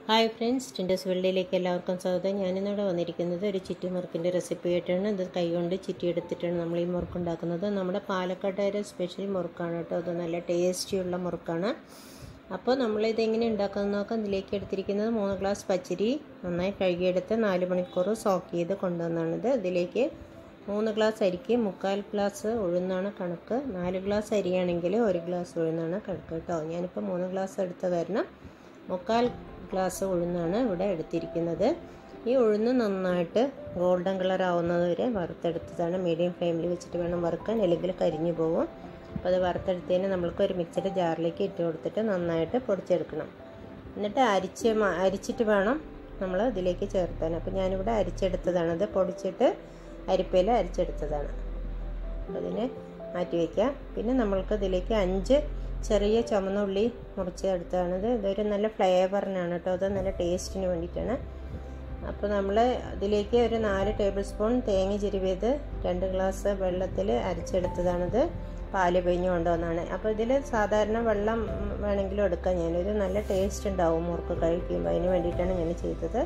hi friends ടിൻഡസ് വേൾഡിലേക്ക് എല്ലാവർക്കും സ്വാഗതം ഞാനിന്നിവിടെ വന്നിരിക്കുന്നത് ഒരു ചിറ്റി മുറുക്കിൻ്റെ റെസിപ്പി ആയിട്ടാണ് ഇത് കൈകൊണ്ട് ചിറ്റിയെടുത്തിട്ടാണ് നമ്മൾ ഈ മുറുക്കുണ്ടാക്കുന്നത് നമ്മുടെ പാലക്കാട്ടുകാരെ സ്പെഷ്യൽ മുറുക്കാണ് കേട്ടോ അത് നല്ല ടേസ്റ്റിയുള്ള മുറുക്കാണ് അപ്പോൾ നമ്മളിത് എങ്ങനെ ഉണ്ടാക്കുന്നത് നോക്കാം ഇതിലേക്ക് എടുത്തിരിക്കുന്നത് മൂന്ന് ഗ്ലാസ് പച്ചരി നന്നായി കഴുകിയെടുത്ത് നാല് മണിക്കൂർ സോക്ക് ചെയ്ത് കൊണ്ടുവന്നാണിത് ഇതിലേക്ക് മൂന്ന് ഗ്ലാസ് അരിക്ക് മുക്കാൽ ഗ്ലാസ് ഉഴുന്നാണ് കണക്ക് നാല് ഗ്ലാസ് അരിയാണെങ്കിൽ ഒരു ഗ്ലാസ് ഉഴുന്നാണ് കണക്ക് കേട്ടോ ഞാനിപ്പോൾ മൂന്ന് ഗ്ലാസ് എടുത്ത കാരണം മുക്കാൽ ഗ്ലാസ് ഉഴുന്നാണ് ഇവിടെ എടുത്തിരിക്കുന്നത് ഈ ഉഴുന്ന് നന്നായിട്ട് ഗോൾഡൻ കളർ ആവുന്നത് വരെ വറുത്തെടുത്തതാണ് മീഡിയം ഫ്ലെയിമിൽ വെച്ചിട്ട് വേണം വറുക്കാൻ അല്ലെങ്കിൽ കരിഞ്ഞു പോകും അപ്പോൾ അത് വറുത്തെടുത്തതിന് നമ്മൾക്ക് ഒരു മിക്സിയുടെ ജാറിലേക്ക് ഇട്ട് കൊടുത്തിട്ട് നന്നായിട്ട് പൊടിച്ചെടുക്കണം എന്നിട്ട് അരിച്ച് അരിച്ചിട്ട് വേണം നമ്മൾ ഇതിലേക്ക് ചേർത്താൻ അപ്പോൾ ഞാനിവിടെ അരിച്ചെടുത്തതാണ് ഇത് പൊടിച്ചിട്ട് അരിപ്പയിൽ അരിച്ചെടുത്തതാണ് അപ്പോൾ അതിനെ മാറ്റി വയ്ക്കാം പിന്നെ നമ്മൾക്ക് ഇതിലേക്ക് അഞ്ച് ചെറിയ ചുമന്ന ഉള്ളി മുറിച്ചെടുത്താണിത് ഇതൊരു നല്ല ഫ്ലേവറിനാണ് കേട്ടോ അത് നല്ല ടേസ്റ്റിന് വേണ്ടിയിട്ടാണ് അപ്പോൾ നമ്മൾ ഇതിലേക്ക് ഒരു നാല് ടേബിൾ സ്പൂൺ തേങ്ങ ചിരുവിയത് രണ്ട് ഗ്ലാസ് വെള്ളത്തിൽ അരച്ചെടുത്തതാണിത് പാല് പിഴിഞ്ഞ് കൊണ്ടുവന്നാണ് അപ്പോൾ ഇതിൽ സാധാരണ വെള്ളം വേണമെങ്കിലും എടുക്കാം ഞാനൊരു നല്ല ടേസ്റ്റ് ഉണ്ടാവും മുറുക്ക് കഴിക്കുമ്പോൾ അതിന് വേണ്ടിയിട്ടാണ് ഞാൻ ചെയ്തത്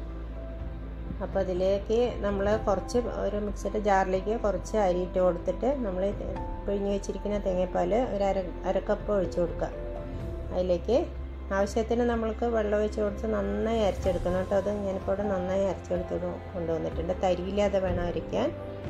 അപ്പോൾ അതിലേക്ക് നമ്മൾ കുറച്ച് ഒരു മിക്സിയുടെ ജാറിലേക്ക് കുറച്ച് അരി ഇട്ട് കൊടുത്തിട്ട് നമ്മൾ പിഴിഞ്ഞ് വെച്ചിരിക്കുന്ന തേങ്ങാപ്പാൽ ഒരു അര അരക്കപ്പ് ഒഴിച്ചു കൊടുക്കുക അതിലേക്ക് ആവശ്യത്തിന് നമ്മൾക്ക് വെള്ളം ഒഴിച്ച് കൊടുത്ത് നന്നായി അരച്ചെടുക്കണം കേട്ടോ അത് ഞാനിപ്പോൾ ഇവിടെ നന്നായി അരച്ചെടുത്ത് കൊണ്ടുവന്നിട്ടുണ്ട് തരിയില്ലാതെ വേണം അരയ്ക്കാൻ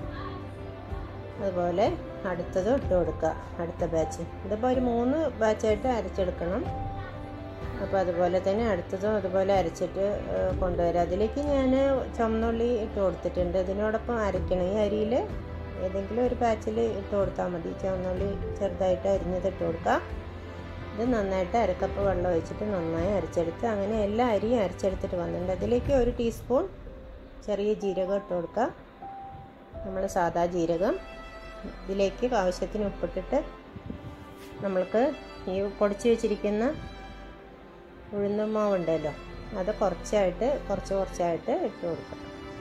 അതുപോലെ അടുത്തത് ഇട്ട് കൊടുക്കുക അടുത്ത ബാച്ച് ഇതിപ്പോൾ ഒരു മൂന്ന് ബാച്ചായിട്ട് അരച്ചെടുക്കണം അപ്പോൾ അതുപോലെ തന്നെ അടുത്തതും അതുപോലെ അരച്ചിട്ട് കൊണ്ടുവരാം അതിലേക്ക് ഞാൻ ചുമന്നുള്ളി ഇട്ട് കൊടുത്തിട്ടുണ്ട് ഇതിനോടൊപ്പം അരയ്ക്കണം ഈ അരിയിൽ ഏതെങ്കിലും ഒരു പാച്ചിൽ ഇട്ട് കൊടുത്താൽ മതി ചുവന്നുള്ളി ചെറുതായിട്ട് അരിഞ്ഞത് ഇട്ട് കൊടുക്കുക ഇത് നന്നായിട്ട് അരക്കപ്പ് വെള്ളം ഒഴിച്ചിട്ട് നന്നായി അരച്ചെടുത്ത് അങ്ങനെ എല്ലാ അരിയും അരച്ചെടുത്തിട്ട് വന്നിട്ടുണ്ട് അതിലേക്ക് ഒരു ടീസ്പൂൺ ചെറിയ ജീരകം ഇട്ട് കൊടുക്കുക നമ്മൾ സാദാ ജീരകം ഇതിലേക്ക് ആവശ്യത്തിന് ഉപ്പിട്ടിട്ട് നമ്മൾക്ക് ഈ പൊടിച്ച് വെച്ചിരിക്കുന്ന ഉഴുന്നമാവുണ്ടല്ലോ അത് കുറച്ചായിട്ട് കുറച്ച് കുറച്ചായിട്ട് ഇട്ട് കൊടുക്കാം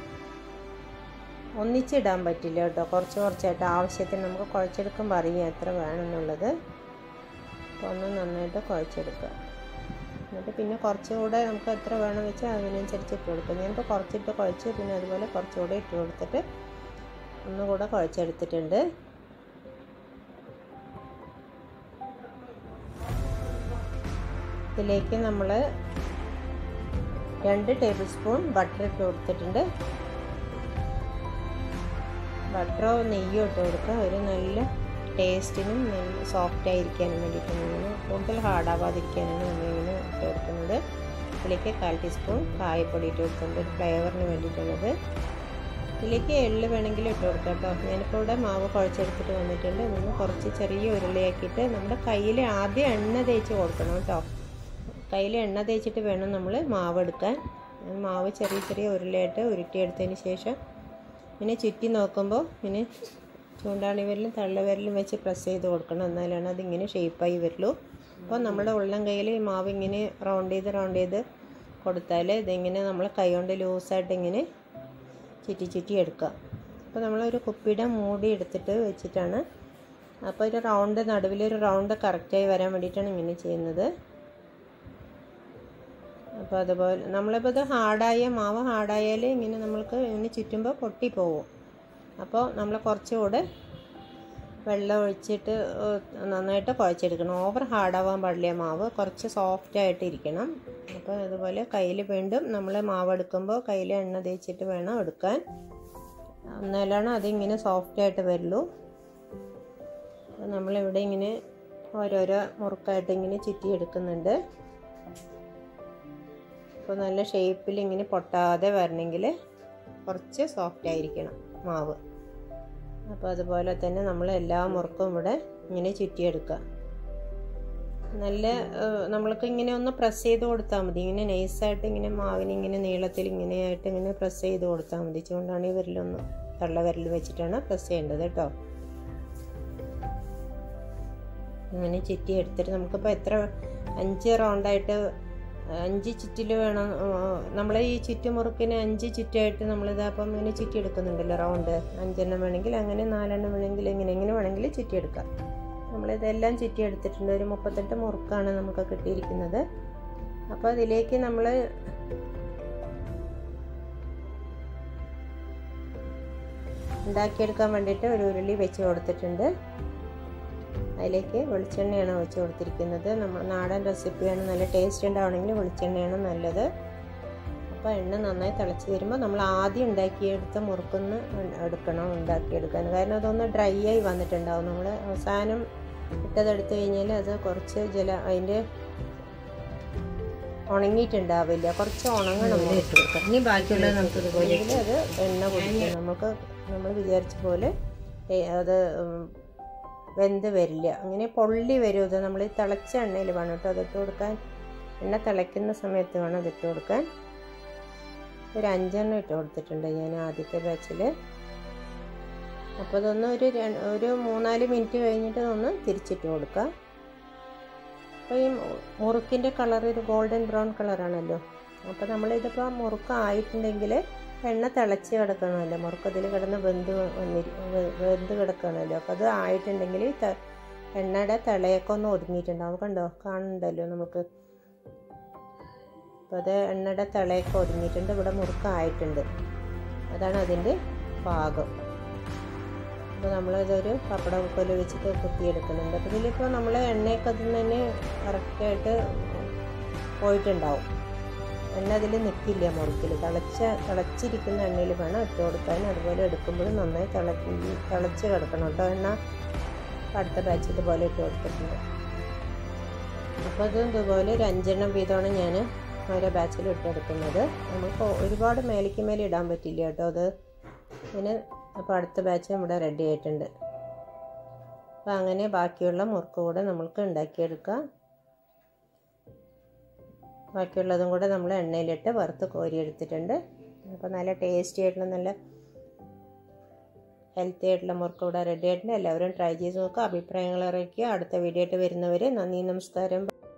ഒന്നിച്ചിടാൻ പറ്റില്ല കേട്ടോ കുറച്ച് കുറച്ചായിട്ട് ആവശ്യത്തിന് നമുക്ക് കുഴച്ചെടുക്കുമ്പോൾ അറിയാം എത്ര വേണമെന്നുള്ളത് അപ്പോൾ ഒന്ന് നന്നായിട്ട് കുഴച്ചെടുക്കുക എന്നിട്ട് പിന്നെ കുറച്ചുകൂടെ നമുക്ക് എത്ര വേണം വെച്ചാൽ അതിനനുസരിച്ച് ഇട്ട് കൊടുക്കുക ഞാനിപ്പോൾ കുറച്ചിട്ട് കുഴച്ച് പിന്നെ അതുപോലെ കുറച്ചുകൂടെ ഇട്ട് കൊടുത്തിട്ട് ഒന്നുകൂടെ കുഴച്ചെടുത്തിട്ടുണ്ട് ഇതിലേക്ക് നമ്മൾ രണ്ട് ടേബിൾ സ്പൂൺ ബട്ടർ ഇട്ട് കൊടുത്തിട്ടുണ്ട് ബട്ടറോ നെയ്യോ ഇട്ട് കൊടുക്കുക ഒരു നല്ല ടേസ്റ്റിനും നല്ല സോഫ്റ്റ് ആയിരിക്കാനും വേണ്ടിയിട്ടാണ് ഇങ്ങനെ കൂടുതൽ ഹാർഡാവാതിരിക്കാനാണ് നമ്മളിങ്ങനെ ഇട്ട് കൊടുക്കുന്നത് ഇതിലേക്ക് കാൽ ടീസ്പൂൺ കായപ്പൊടി ഇട്ട് കൊടുക്കുന്നുണ്ട് ഒരു ഫ്ലേവറിന് വേണ്ടിയിട്ടുള്ളത് ഇതിലേക്ക് എള്ള് വേണമെങ്കിൽ ഇട്ട് കൊടുക്കാം കേട്ടോ ഞാനിപ്പോൾ ഇവിടെ മാവ് കുഴച്ചെടുത്തിട്ട് വന്നിട്ടുണ്ട് ഇതൊന്ന് കുറച്ച് ചെറിയ ഉരുളയാക്കിയിട്ട് നമ്മുടെ കയ്യിൽ ആദ്യം എണ്ണ തേച്ച് കൊടുക്കണം കേട്ടോ കയ്യിൽ എണ്ണ തേച്ചിട്ട് വേണം നമ്മൾ മാവ് എടുക്കാൻ മാവ് ചെറിയ ചെറിയ ഉരുളയായിട്ട് ഉരുട്ടിയെടുത്തതിന് ശേഷം ഇങ്ങനെ ചുറ്റി നോക്കുമ്പോൾ ഇങ്ങനെ ചൂണ്ടാണി വിരലും തള്ളവിരലും വെച്ച് പ്രസ് ചെയ്ത് കൊടുക്കണം എന്നാലാണ് അതിങ്ങനെ ഷേപ്പായി വരുള്ളൂ അപ്പോൾ നമ്മുടെ ഉള്ളം കയ്യിൽ ഈ മാവ് ഇങ്ങനെ റൗണ്ട് ചെയ്ത് റൗണ്ട് ചെയ്ത് കൊടുത്താൽ ഇതിങ്ങനെ നമ്മൾ കൈ കൊണ്ട് ലൂസായിട്ട് ഇങ്ങനെ ചുറ്റി ചുറ്റി എടുക്കുക അപ്പോൾ നമ്മളൊരു കുപ്പിയുടെ മൂടി എടുത്തിട്ട് വെച്ചിട്ടാണ് അപ്പോൾ ഒരു റൗണ്ട് നടുവിലൊരു റൗണ്ട് കറക്റ്റായി വരാൻ വേണ്ടിയിട്ടാണ് ഇങ്ങനെ ചെയ്യുന്നത് അപ്പോൾ അതുപോലെ നമ്മളിപ്പോൾ ഇത് ഹാർഡായ മാവ് ഹാർഡായാൽ ഇങ്ങനെ നമ്മൾക്ക് ഇങ്ങനെ ചുറ്റുമ്പോൾ പൊട്ടിപ്പോവും അപ്പോൾ നമ്മൾ കുറച്ചുകൂടെ വെള്ളം ഒഴിച്ചിട്ട് നന്നായിട്ട് കുഴച്ചെടുക്കണം ഓവർ ഹാർഡാവാൻ പാടില്ല മാവ് കുറച്ച് സോഫ്റ്റ് ആയിട്ട് ഇരിക്കണം അപ്പോൾ അതുപോലെ കയ്യിൽ വീണ്ടും നമ്മൾ മാവ് എടുക്കുമ്പോൾ കയ്യിൽ എണ്ണ തേച്ചിട്ട് വേണം എടുക്കാൻ എന്നാലാണ് അതിങ്ങനെ സോഫ്റ്റ് ആയിട്ട് വരുള്ളൂ അപ്പോൾ നമ്മളിവിടെ ഇങ്ങനെ ഓരോരോ മുറുക്കായിട്ട് ഇങ്ങനെ ചുറ്റി എടുക്കുന്നുണ്ട് അപ്പോൾ നല്ല ഷേപ്പിൽ ഇങ്ങനെ പൊട്ടാതെ വരണമെങ്കിൽ കുറച്ച് സോഫ്റ്റ് ആയിരിക്കണം മാവ് അപ്പോൾ അതുപോലെ തന്നെ നമ്മൾ എല്ലാ മുറുക്കും ഇവിടെ ഇങ്ങനെ ചുറ്റിയെടുക്കുക നല്ല നമ്മൾക്ക് ഇങ്ങനെ ഒന്ന് പ്രസ് ചെയ്ത് കൊടുത്താൽ മതി ഇങ്ങനെ നൈസായിട്ട് ഇങ്ങനെ മാവിന് ഇങ്ങനെ നീളത്തിൽ ഇങ്ങനെയായിട്ട് ഇങ്ങനെ പ്രസ് ചെയ്ത് കൊടുത്താൽ മതി ചൂണ്ടാണി വിരലൊന്ന് തള്ള വിരൽ വെച്ചിട്ടാണ് പ്രസ് ചെയ്യേണ്ടത് കേട്ടോ ഇങ്ങനെ ചുറ്റി എടുത്തിട്ട് നമുക്കിപ്പോൾ എത്ര അഞ്ച് റൗണ്ടായിട്ട് അഞ്ച് ചുറ്റിൽ വേണം നമ്മൾ ഈ ചുറ്റുമുറുക്കിന് അഞ്ച് ചുറ്റായിട്ട് നമ്മളിതപ്പം ഇങ്ങനെ ചുറ്റി എടുക്കുന്നുണ്ടല്ലോ റൗണ്ട് അഞ്ചെണ്ണം വേണമെങ്കിൽ അങ്ങനെ നാലെണ്ണം വേണമെങ്കിൽ ഇങ്ങനെ ഇങ്ങനെ വേണമെങ്കിൽ ചുറ്റിയെടുക്കാം നമ്മളിതെല്ലാം ചുറ്റി എടുത്തിട്ടുണ്ട് ഒരു മുപ്പത്തെട്ട് മുറുക്കാണ് നമുക്ക് കിട്ടിയിരിക്കുന്നത് അപ്പോൾ അതിലേക്ക് നമ്മൾ ഉണ്ടാക്കിയെടുക്കാൻ വേണ്ടിയിട്ട് ഒരു ഉരുളി വെച്ച് കൊടുത്തിട്ടുണ്ട് അതിലേക്ക് വെളിച്ചെണ്ണയാണ് ഒഴിച്ച് കൊടുത്തിരിക്കുന്നത് നമ്മൾ നാടൻ റെസിപ്പിയാണ് നല്ല ടേസ്റ്റ് ഉണ്ടാവണമെങ്കിൽ വെളിച്ചെണ്ണയാണ് നല്ലത് അപ്പോൾ എണ്ണ നന്നായി തിളച്ച് വരുമ്പോൾ നമ്മൾ ആദ്യം ഉണ്ടാക്കിയെടുത്ത മുറുക്കുന്ന് എടുക്കണം ഉണ്ടാക്കിയെടുക്കാൻ കാരണം അതൊന്ന് ഡ്രൈ ആയി വന്നിട്ടുണ്ടാവും നമ്മൾ അവസാനം ഇട്ടതെടുത്ത് കഴിഞ്ഞാൽ അത് കുറച്ച് ജല അതിൻ്റെ ഉണങ്ങിയിട്ടുണ്ടാവില്ല കുറച്ച് ഉണങ്ങണം ഇനി ബാക്കിയുള്ളത് നമുക്ക് ഇതുപോലെ അല്ലെങ്കിൽ അത് എണ്ണ കുടിക്കും നമുക്ക് നമ്മൾ വിചാരിച്ച പോലെ അത് വെന്ത് വരില്ല അങ്ങനെ പൊള്ളി വരും ഇത് നമ്മൾ ഈ തിളച്ച എണ്ണയിൽ വേണം കേട്ടോ അതിട്ട് കൊടുക്കാൻ എണ്ണ തിളയ്ക്കുന്ന സമയത്ത് വേണം അതിട്ട് കൊടുക്കാൻ ഒരു അഞ്ചെണ്ണം ഇട്ട് കൊടുത്തിട്ടുണ്ട് ഞാൻ ആദ്യത്തെ ബാച്ചിൽ അപ്പോൾ ഇതൊന്ന് ഒരു ഒരു മൂന്നാല് മിനിറ്റ് കഴിഞ്ഞിട്ട് ഒന്ന് തിരിച്ചിട്ട് കൊടുക്കുക അപ്പോൾ ഈ മുറുക്കിൻ്റെ കളർ ഒരു ഗോൾഡൻ ബ്രൗൺ കളറാണല്ലോ അപ്പോൾ നമ്മളിതിപ്പോൾ മുറുക്ക് ആയിട്ടുണ്ടെങ്കിൽ എണ്ണ തിളച്ച് കിടക്കണമല്ലോ മുറുക്ക് അതിൽ കിടന്ന് വെന്ത് വന്നി വെന്ത് കിടക്കണമല്ലോ അപ്പോൾ അത് ആയിട്ടുണ്ടെങ്കിൽ എണ്ണയുടെ തിളയൊക്കെ ഒന്ന് ഒതുങ്ങിയിട്ടുണ്ടാവും കണ്ടോ കാണുന്നുണ്ടല്ലോ നമുക്ക് അപ്പോൾ അത് എണ്ണയുടെ തിളയൊക്കെ ഒതുങ്ങിയിട്ടുണ്ട് ഇവിടെ മുറുക്കായിട്ടുണ്ട് അതാണ് അതിൻ്റെ പാകം അപ്പോൾ നമ്മളിതൊരു പപ്പട കൊല വെച്ചിട്ട് കുത്തിയെടുക്കുന്നുണ്ട് അപ്പോൾ ഇതിലിപ്പോൾ നമ്മൾ എണ്ണയൊക്കെ അതിൽ തന്നെ കറക്റ്റായിട്ട് പോയിട്ടുണ്ടാവും എണ്ണ അതിൽ നിൽക്കില്ല മുറുക്കിൽ തിളച്ച തിളച്ചിരിക്കുന്ന എണ്ണയിൽ വേണം ഇട്ട് കൊടുക്കാൻ അതുപോലെ എടുക്കുമ്പോൾ നന്നായി തിളക്കി തിളച്ച് കിടക്കണം കേട്ടോ എണ്ണ അടുത്ത ബാച്ച് ഇതുപോലെ ഇട്ട് കൊടുത്തിട്ടുണ്ട് അപ്പോൾ ഇത് ഇതുപോലെ ഒരു അഞ്ചെണ്ണം വീതമാണ് ഞാൻ ഓരോ ബാച്ചിൽ ഇട്ടെടുക്കുന്നത് നമുക്ക് ഒരുപാട് മേലേക്ക് മേലെ ഇടാൻ പറ്റില്ല കേട്ടോ അത് പിന്നെ അപ്പോൾ അടുത്ത ബാച്ചും ഇവിടെ റെഡി ആയിട്ടുണ്ട് അപ്പോൾ അങ്ങനെ ബാക്കിയുള്ള മുറുക്ക് കൂടെ നമ്മൾക്ക് ഉണ്ടാക്കിയെടുക്കാം ബാക്കിയുള്ളതും കൂടെ നമ്മൾ എണ്ണയിലിട്ട് വറുത്ത് കോരിയെടുത്തിട്ടുണ്ട് അപ്പോൾ നല്ല ടേസ്റ്റി ആയിട്ടുള്ള നല്ല ഹെൽത്തി ആയിട്ടുള്ള മുറുക്ക് ഇവിടെ റെഡി ആയിട്ടുണ്ട് എല്ലാവരും ട്രൈ ചെയ്ത് നോക്കുക അഭിപ്രായങ്ങൾ അറിയിക്കുക അടുത്ത വീഡിയോ ആയിട്ട് വരുന്നവരെ നന്ദി നമസ്കാരം